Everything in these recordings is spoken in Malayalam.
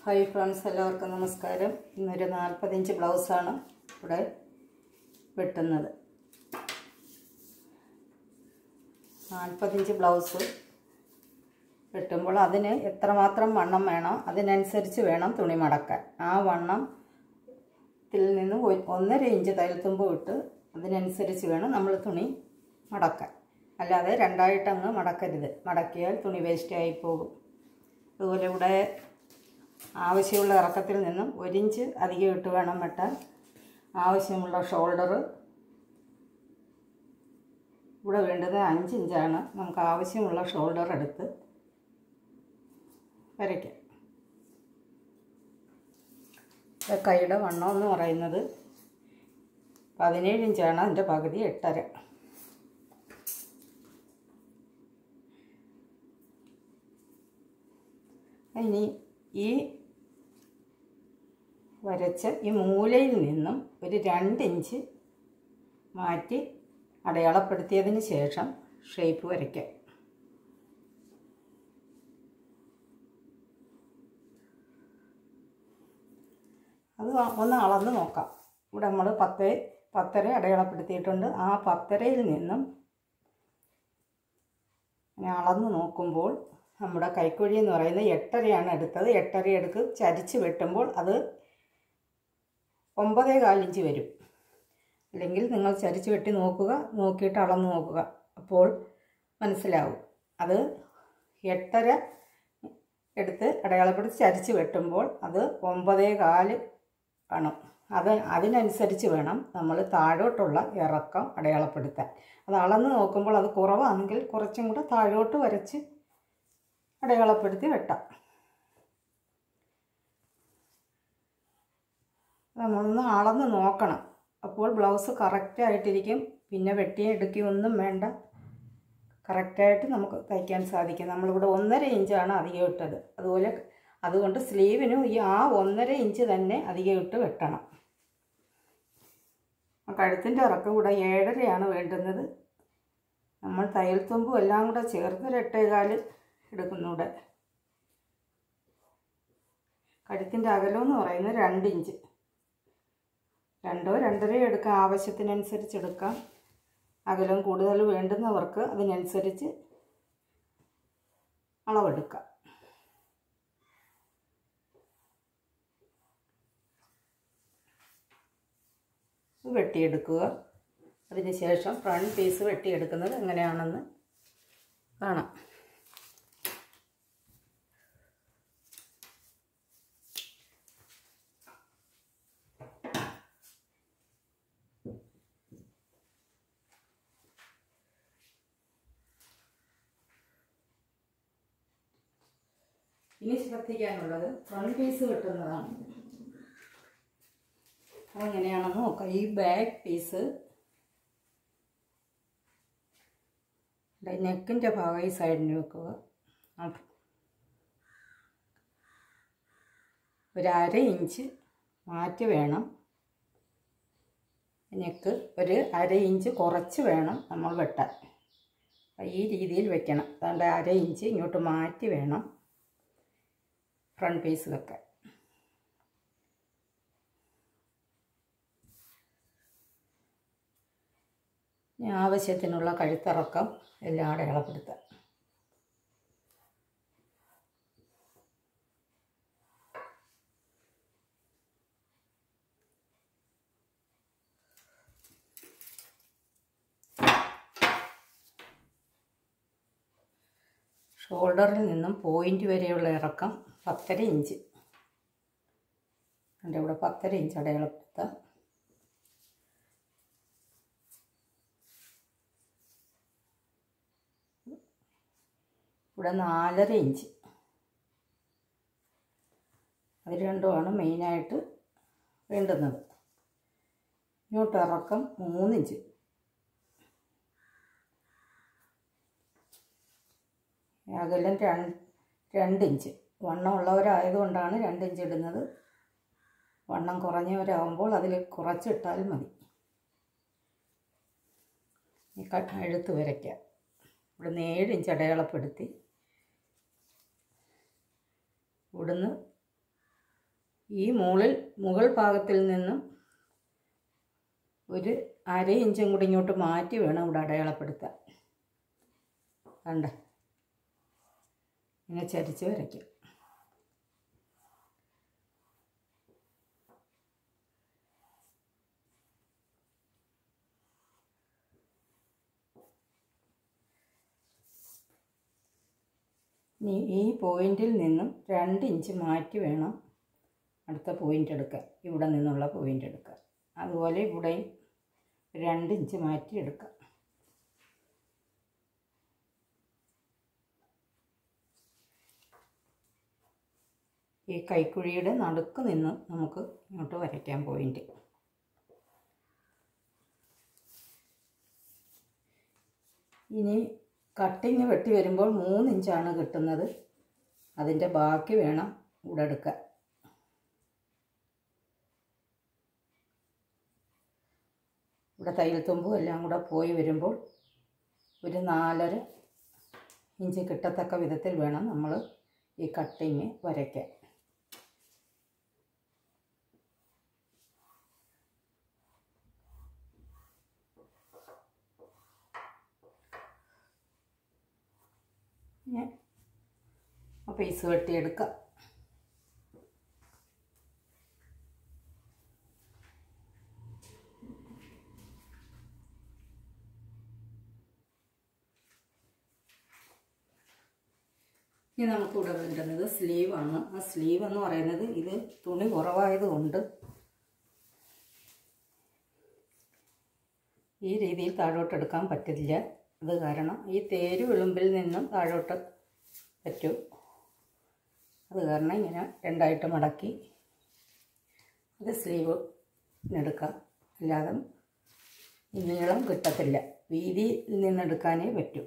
ഹായ് ഫ്രണ്ട്സ് എല്ലാവർക്കും നമസ്കാരം ഇന്നൊരു നാൽപ്പത്തിയഞ്ച് ബ്ലൗസാണ് ഇവിടെ വെട്ടുന്നത് നാൽപ്പത്തിയഞ്ച് ബ്ലൗസ് വെട്ടുമ്പോൾ അതിന് എത്രമാത്രം വണ്ണം വേണോ അതിനനുസരിച്ച് വേണം തുണി മടക്കാൻ ആ വണ്ണത്തിൽ നിന്ന് ഒ- ഒന്നര ഇഞ്ച് തയ്യൽത്തുമ്പ് വിട്ട് അതിനനുസരിച്ച് വേണം നമ്മൾ തുണി മടക്കാൻ അല്ലാതെ രണ്ടായിട്ടങ്ങ് മടക്കരുത് മടക്കിയാൽ തുണി വേസ്റ്റായി പോകും അതുപോലെ ഇവിടെ ആവശ്യമുള്ള ഇറക്കത്തിൽ നിന്നും ഒരിഞ്ച് അധികം ഇട്ട് വേണം വെട്ടാൻ ആവശ്യമുള്ള ഷോൾഡർ ഇവിടെ വേണ്ടത് അഞ്ച് ഇഞ്ചാണ് നമുക്ക് ആവശ്യമുള്ള ഷോൾഡർ എടുത്ത് വരയ്ക്കാം ഇത് കൈയുടെ വണ്ണം എന്ന് പറയുന്നത് പതിനേഴ് ഇഞ്ചാണ് അതിൻ്റെ പകുതി എട്ടര ഇനി ഈ വരച്ച ഈ മൂലയിൽ നിന്നും ഒരു രണ്ട് ഇഞ്ച് മാറ്റി അടയാളപ്പെടുത്തിയതിന് ശേഷം ഷേപ്പ് വരയ്ക്കാം അത് ഒന്ന് അളന്ന് നോക്കാം ഇവിടെ നമ്മൾ പത്ത് പത്തര അടയാളപ്പെടുത്തിയിട്ടുണ്ട് ആ പത്തരയിൽ നിന്നും ഇങ്ങനെ അളന്ന് നോക്കുമ്പോൾ നമ്മുടെ കൈക്കുഴി എന്ന് പറയുന്നത് എട്ടരയാണ് എടുത്തത് എട്ടര എടുക്ക് ചരിച്ച് വെട്ടുമ്പോൾ അത് ഒമ്പതേ കാലിഞ്ച് വരും അല്ലെങ്കിൽ നിങ്ങൾ ചരിച്ച് വെട്ടി നോക്കുക നോക്കിയിട്ട് അളന്ന് നോക്കുക അപ്പോൾ മനസ്സിലാവും അത് എട്ടര എടുത്ത് അടയാളപ്പെടുത്തി ചരിച്ച് വെട്ടുമ്പോൾ അത് ഒമ്പതേ കാല് ആണ് അത് അതിനനുസരിച്ച് വേണം നമ്മൾ താഴോട്ടുള്ള ഇറക്കം അടയാളപ്പെടുത്താൻ അത് അളന്ന് നോക്കുമ്പോൾ അത് കുറവാണെങ്കിൽ കുറച്ചും കൂടെ താഴോട്ട് വരച്ച് അടയാളപ്പെടുത്തി വെട്ടാം നമ്മളൊന്ന് അളന്ന് നോക്കണം അപ്പോൾ ബ്ലൗസ് കറക്റ്റായിട്ടിരിക്കും പിന്നെ വെട്ടിയും എടുക്കുകയും ഒന്നും വേണ്ട കറക്റ്റായിട്ട് നമുക്ക് തയ്ക്കാൻ സാധിക്കും നമ്മളിവിടെ ഒന്നര ഇഞ്ചാണ് അധികം ഇട്ടത് അതുപോലെ അതുകൊണ്ട് സ്ലീവിനും ഈ ആ ഒന്നര ഇഞ്ച് തന്നെ അധികം ഇട്ട് വെട്ടണം കഴുത്തിൻ്റെ ഇറക്കം കൂടെ ഏഴരയാണ് വേണ്ടുന്നത് നമ്മൾ തയ്യൽ തുമ്പും എല്ലാം കൂടെ ചേർത്ത് ഒരു എട്ടേകാല് എടുക്കുന്നുവിടെ കഴുത്തിൻ്റെ അകലം എന്ന് പറയുന്നത് രണ്ട് ഇഞ്ച് രണ്ടോ രണ്ടരയോ എടുക്കാം ആവശ്യത്തിനനുസരിച്ച് എടുക്കാം അകലം കൂടുതൽ വേണ്ടുന്നവർക്ക് അതിനനുസരിച്ച് അളവെടുക്കാം വെട്ടിയെടുക്കുക അതിന് ശേഷം ഫ്രണ്ട് പീസ് വെട്ടിയെടുക്കുന്നത് എങ്ങനെയാണെന്ന് കാണാം ഇനി ശ്രദ്ധിക്കാനുള്ളത് ഫ്രണ്ട് പീസ് വെട്ടുന്നതാണ് അതെങ്ങനെയാണെന്ന് നോക്കാം ഈ ബാക്ക് പീസ് നെക്കിൻ്റെ ഭാഗം ഈ സൈഡിന് വെക്കുക ആ ഒരു അര ഇഞ്ച് മാറ്റി വേണം നെക്ക് ഒരു അര ഇഞ്ച് കുറച്ച് വേണം നമ്മൾ വെട്ടാൻ ഈ രീതിയിൽ വെക്കണം അതുകൊണ്ട് അര ഇഞ്ച് ഇങ്ങോട്ട് മാറ്റി വേണം ഫ്രണ്ട് പീസ് വെക്കാൻ ഇനി ആവശ്യത്തിനുള്ള കഴുത്തിറക്കം എല്ലാം അടയാളപ്പെടുത്താം ഷോൾഡറിൽ നിന്നും പോയിൻ്റ് വരെയുള്ള ഇറക്കം പത്തര ഇഞ്ച് എൻ്റെ ഇവിടെ പത്തര ഇഞ്ച് അടയാളപ്പെടുത്താം ഇവിടെ നാലര ഇഞ്ച് അത് രണ്ടുമാണ് മെയിനായിട്ട് വേണ്ടുന്നത് ഇങ്ങോട്ട് ഇറക്കം മൂന്നിഞ്ച് അകലം രണ്ട് രണ്ടിഞ്ച് വണ്ണം ഉള്ളവരായതുകൊണ്ടാണ് രണ്ടിഞ്ച് ഇടുന്നത് വണ്ണം കുറഞ്ഞവരാകുമ്പോൾ അതിൽ കുറച്ചിട്ടാൽ മതി ഈ ക- എഴുത്ത് വരയ്ക്കാം ഇവിടുന്ന് ഏഴ് ഇഞ്ച് അടയാളപ്പെടുത്തി ഇവിടുന്ന് ഈ മുകളിൽ മുകൾ ഭാഗത്തിൽ നിന്നും ഒരു അര ഇഞ്ചും കൂടി ഇങ്ങോട്ട് മാറ്റി വേണം ഇവിടെ അടയാളപ്പെടുത്താൻ കണ്ട ഇങ്ങനെ ചരിച്ച് വരയ്ക്കും ഇനി ഈ പോയിന്റിൽ നിന്നും രണ്ട് ഇഞ്ച് മാറ്റി വേണം അടുത്ത പോയിന്റ് എടുക്കാൻ ഇവിടെ നിന്നുള്ള പോയിന്റ് എടുക്കാൻ അതുപോലെ ഇവിടെയും രണ്ട് ഇഞ്ച് മാറ്റി എടുക്കാം ഈ കൈക്കുഴിയുടെ നടുക്ക് നിന്ന് നമുക്ക് ഇങ്ങോട്ട് വരയ്ക്കാൻ പോയിന്റ് ഇനി കട്ടിങ് വെട്ടി വരുമ്പോൾ മൂന്ന് ഇഞ്ചാണ് കിട്ടുന്നത് അതിൻ്റെ ബാക്കി വേണം ഇവിടെ എടുക്കാൻ ഇവിടെ തയ്യൽ തുമ്പും എല്ലാം കൂടെ പോയി വരുമ്പോൾ ഒരു നാലര ഇഞ്ച് കിട്ടത്തക്ക വിധത്തിൽ വേണം നമ്മൾ ഈ കട്ടിങ് വരയ്ക്കാൻ ആ പീസ് വെട്ടിയെടുക്കാം ഇനി നമുക്കിവിടെ വേണ്ടുന്നത് സ്ലീവാണ് ആ സ്ലീവ് എന്ന് പറയുന്നത് ഇത് തുണി കുറവായതുകൊണ്ട് ഈ രീതിയിൽ താഴോട്ട് എടുക്കാൻ പറ്റില്ല അത് കാരണം ഈ തേര് വിളുമ്പിൽ നിന്നും താഴോട്ട് പറ്റും അത് കാരണം ഇങ്ങനെ രണ്ടായിട്ട് മടക്കി അത് സ്ലീവ് എടുക്കാം അല്ലാതെ നീളം കിട്ടത്തില്ല വീതിയിൽ നിന്നെടുക്കാനേ പറ്റൂ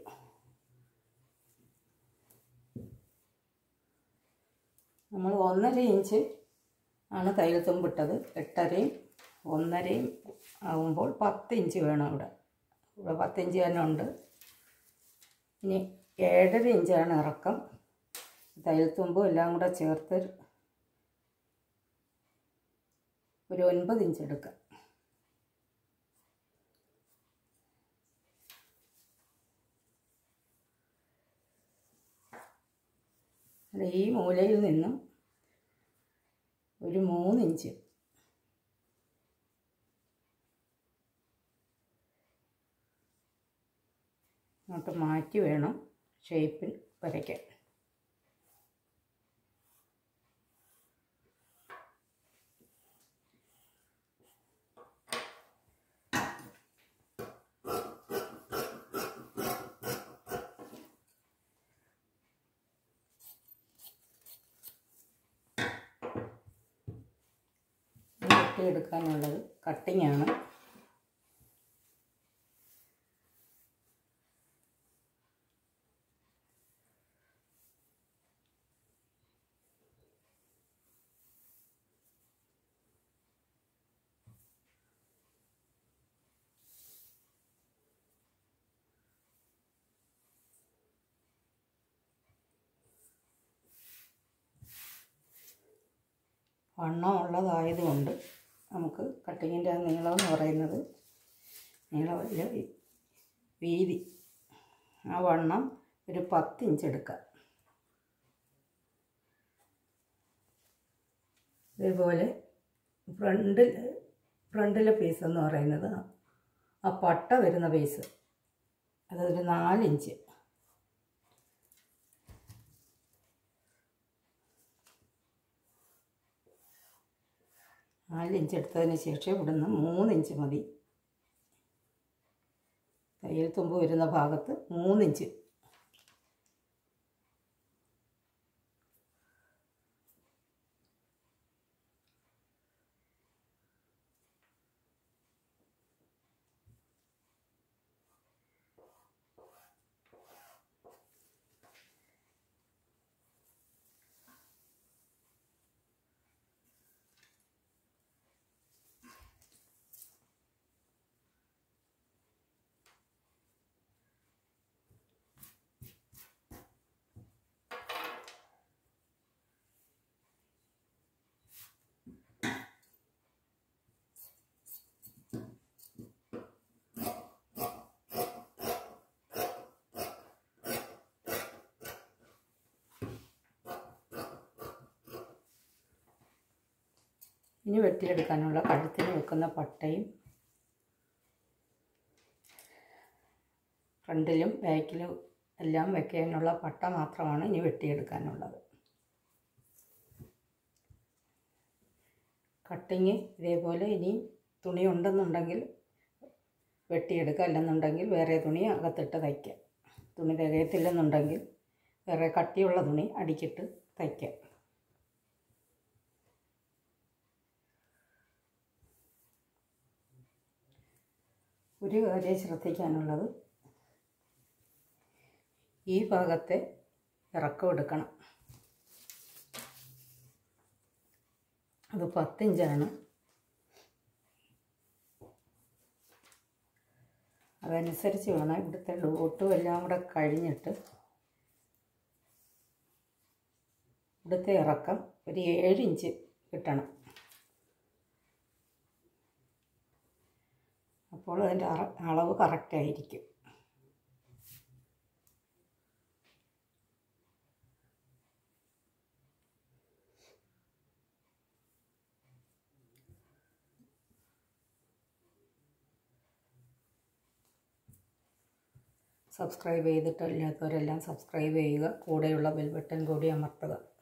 നമ്മൾ ഒന്നര ഇഞ്ച് ആണ് തയ്യൽ തുമ്പിട്ടത് എട്ടരയും ഒന്നരയും ആകുമ്പോൾ പത്ത് ഇഞ്ച് വേണം ഇവിടെ ഇവിടെ പത്ത് ഇഞ്ച് തന്നെ ഉണ്ട് ഇനി ഏഴര ഇഞ്ചാണ് ഇറക്കം തയ്യൽ തുമ്പും എല്ലാം കൂടെ ചേർത്ത് ഒരു ഒൻപത് ഇഞ്ച് എടുക്കാം ഈ മൂലയിൽ നിന്നും ഒരു മൂന്ന് ഇഞ്ച് അങ്ങോട്ട് മാറ്റി വേണം ഷേപ്പിൽ വരയ്ക്കാൻ വെട്ടിയെടുക്കാനുള്ളത് കട്ടിംഗ് ആണ് വണ്ണം ഉള്ളതായതുകൊണ്ട് നമുക്ക് കട്ടിങ്ങിൻ്റെ ആ നീളം എന്ന് പറയുന്നത് നീളമല്ല ഈ വീതി ആ വണ്ണം ഒരു പത്ത് ഇഞ്ച് എടുക്കാം ഇതേപോലെ ഫ്രണ്ടിൽ ഫ്രണ്ടിലെ പീസ് എന്ന് പറയുന്നത് ആ പട്ട വരുന്ന പീസ് അതൊരു നാലിഞ്ച് നാല് ഇഞ്ച് എടുത്തതിന് ശേഷം ഇവിടുന്ന് മൂന്ന് ഇഞ്ച് മതി തയ്യൽ തുമ്പ് വരുന്ന ഭാഗത്ത് മൂന്ന് ഇഞ്ച് ഇനി വെട്ടിയെടുക്കാനുള്ള കഴുത്തിന് വെക്കുന്ന പട്ടയും ഫ്രണ്ടിലും ബാക്കിലും എല്ലാം വെക്കാനുള്ള പട്ട മാത്രമാണ് ഇനി വെട്ടിയെടുക്കാനുള്ളത് കട്ടിങ് ഇതേപോലെ ഇനി തുണി ഉണ്ടെന്നുണ്ടെങ്കിൽ വെട്ടിയെടുക്കുക അല്ലെന്നുണ്ടെങ്കിൽ വേറെ തുണി അകത്തിട്ട് തയ്ക്കുക തുണി തികയത്തില്ലെന്നുണ്ടെങ്കിൽ വേറെ കട്ടിയുള്ള തുണി അടിക്കിട്ട് തയ്ക്കുക ഒരു കാര്യം ശ്രദ്ധിക്കാനുള്ളത് ഈ ഭാഗത്തെ ഇറക്കം എടുക്കണം അത് പത്തിഞ്ചാണ് അതനുസരിച്ച് വേണം ഇവിടുത്തെ ഡോട്ടും എല്ലാം കൂടെ കഴിഞ്ഞിട്ട് ഇവിടുത്തെ ഇറക്കം ഒരു ഏഴ് ഇഞ്ച് കിട്ടണം അപ്പോൾ അതിൻ്റെ അളവ് കറക്റ്റായിരിക്കും സബ്സ്ക്രൈബ് ചെയ്തിട്ടില്ലാത്തവരെല്ലാം സബ്സ്ക്രൈബ് ചെയ്യുക കൂടെയുള്ള ബെൽ ബട്ടൺ കൂടി അമർത്തുക